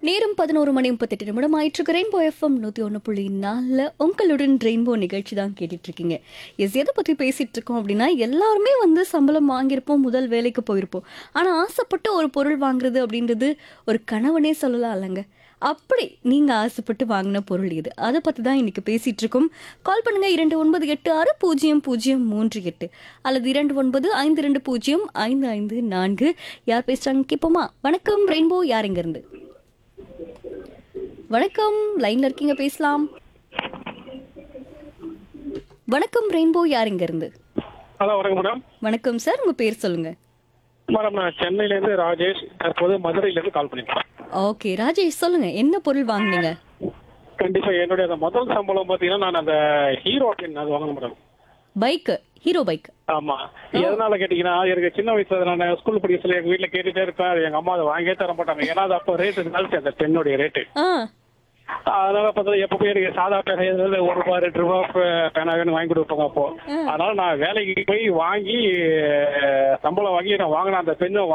நேரம் பதினோரு மணி முப்பத்தெட்டு நிமிடம் ஆயிட்டு ரெயின்போ எஃப்எம் நூற்றி ஒன்று புள்ளி நாலில் உங்களுடன் ரெயின்போ நிகழ்ச்சி தான் கேட்டுட்டு இருக்கீங்க எஸ் எதை பற்றி பேசிட்டு இருக்கோம் அப்படின்னா எல்லாருமே வந்து சம்பளம் வாங்கியிருப்போம் முதல் வேலைக்கு போயிருப்போம் ஆனால் ஆசைப்பட்டு ஒரு பொருள் வாங்குறது அப்படின்றது ஒரு கனவனே சொல்லலாம் இல்லைங்க அப்படி நீங்கள் ஆசைப்பட்டு வாங்கின பொருள் இது அதை பற்றி தான் இன்னைக்கு பேசிட்டு இருக்கோம் கால் பண்ணுங்க இரண்டு ஒன்பது எட்டு ஆறு பூஜ்ஜியம் பூஜ்ஜியம் மூன்று எட்டு அல்லது இரண்டு ஒன்பது ஐந்து ரெண்டு பூஜ்ஜியம் ஐந்து ஐந்து நான்கு யார் பேசுறாங்க கேட்போமா வணக்கம் ரெயின்போ யார் இங்க இருந்து வணக்கம் லைன்ல இருக்கீங்க பேசலாம் வணக்கம் ரெயின்போ யார் இங்க இருந்து ஹலோ வணக்கம் மேடம் வணக்கம் சார் உங்க பேர் சொல்லுங்க மேடம் நான் சென்னையிலேருந்து ராஜேஷ் தற்போது மதுரையிலேருந்து கால் பண்ணியிருக்கேன் ஓகே ராஜேஷ் சொல்லுங்க என்ன பொருள் வாங்குனீங்க கண்டிப்பா என்னுடைய அந்த முதல் சம்பளம் பார்த்தீங்கன்னா நான் அந்த ஹீரோ பென் அது வாங்கணும் மேடம் பைக் ஹீரோ பைக் ஆமா எதனால கேட்டீங்கன்னா எனக்கு சின்ன வயசுல நான் ஸ்கூல் படிக்க சொல்ல எங்க வீட்டுல கேட்டுட்டே இருப்பேன் அது எங்க அம்மா அதை வாங்கியே தர மாட்டாங்க ஏன்னா அது அப்போ ரேட்டு ஜாஸ்தி அந்த பெண்ணுடைய ரேட்டு ஆ அதனால பார்த்தா எப்போ போய் எனக்கு சாதா பேனா எதுல ஒரு ரூபாய் ரெண்டு ரூபாய் பே- பேனா வேணும் வாங்கி கொடுப்பாங்க அப்போ அதனால நான் வேலைக்கு போய் வாங்கி அஹ், சம்பளம் வாங்கி நான் வாங்கின அந்த பெண்ணை